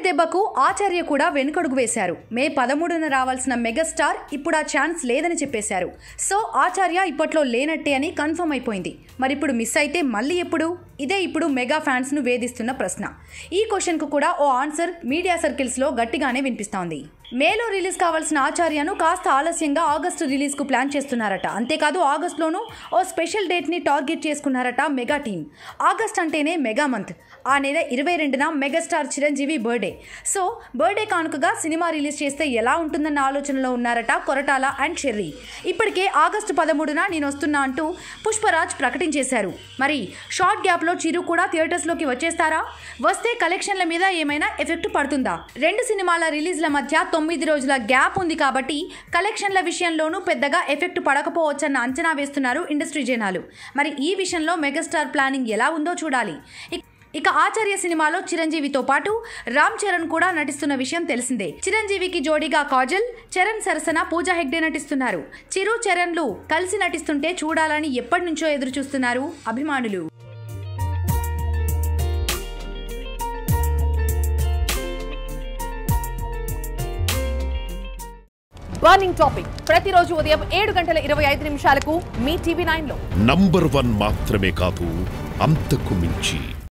దెబ్బకు ఆచార్య కూడా వెనుకడుగు వేశారు మే పదమూడున రావాల్సిన మెగాస్టార్ ఇప్పుడు ఆ ఛాన్స్ లేదని చెప్పేశారు సో ఆచార్య ఇప్పట్లో లేనట్టే అని కన్ఫర్మ్ అయిపోయింది మరి ఇప్పుడు మిస్ అయితే మళ్ళీ ఎప్పుడు ఇదే ఇప్పుడు మెగా ఫ్యాన్స్ ను వేధిస్తున్న ప్రశ్న ఈ క్వశ్చన్ కు కూడా ఓ ఆన్సర్ మీడియా సర్కిల్స్ లో గట్టిగానే వినిపిస్తోంది మేలో రిలీజ్ కావాల్సిన ఆచార్యను కాస్త ఆలస్యంగా ఆగస్టు రిలీజ్ కు ప్లాన్ చేస్తున్నారట అంతేకాదు ఆగస్టులోనూ ఓ స్పెషల్ డేట్ ని టార్గెట్ చేసుకున్నారట మెగా టీం ఆగస్ట్ అంటేనే మెగా మంత్ ఆ నెల ఇరవై రెండున megastar Chiranjeevi birthday so birthday కానుకగా సినిమా రిలీజ్ చేస్తే ఎలా ఉంటుందన్న ఆలోచనలో ఉన్నారట కొరటాల అండ్ చెర్రీ ఇప్పటికే ఆగస్టు పదమూడున నేను వస్తున్నా అంటూ పుష్పరాజ్ ప్రకటించేశారు మరి షార్ట్ గ్యాప్లో చిరు కూడా థియేటర్స్లోకి వచ్చేస్తారా వస్తే కలెక్షన్ల మీద ఏమైనా ఎఫెక్ట్ పడుతుందా రెండు సినిమాల రిలీజ్ల మధ్య తొమ్మిది రోజుల గ్యాప్ ఉంది కాబట్టి కలెక్షన్ల విషయంలోనూ పెద్దగా ఎఫెక్ట్ పడకపోవచ్చన్న అంచనా వేస్తున్నారు ఇండస్ట్రీ జనాలు మరి ఈ విషయంలో మెగాస్టార్ ప్లానింగ్ ఎలా ఉందో చూడాలి ఇక- ఇక ఆచార్య సినిమాలో చిరంజీవితో పాటు రామ్ చరణ్ కూడా నటిస్తున్న విషయం తెలిసిందే చిరంజీవికి జోడీగా కాజల్ చరణ్ సరసన పూజా హెగ్డే నటిస్తున్నారు చిరు చరణ్లు కలిసి నటిస్తుంటే చూడాలని ఎప్పటి నుంచో ఎదురు చూస్తున్నారు అభిమానులు బర్నింగ్ టాపిక్ ప్రతిరోజు ఉదయం ఏడు గంటల ఇరవై ఐదు నిమిషాలకు మీ టీవీ నైన్ లో నంబర్ వన్ మాత్రమే కాదు అంతకు మించి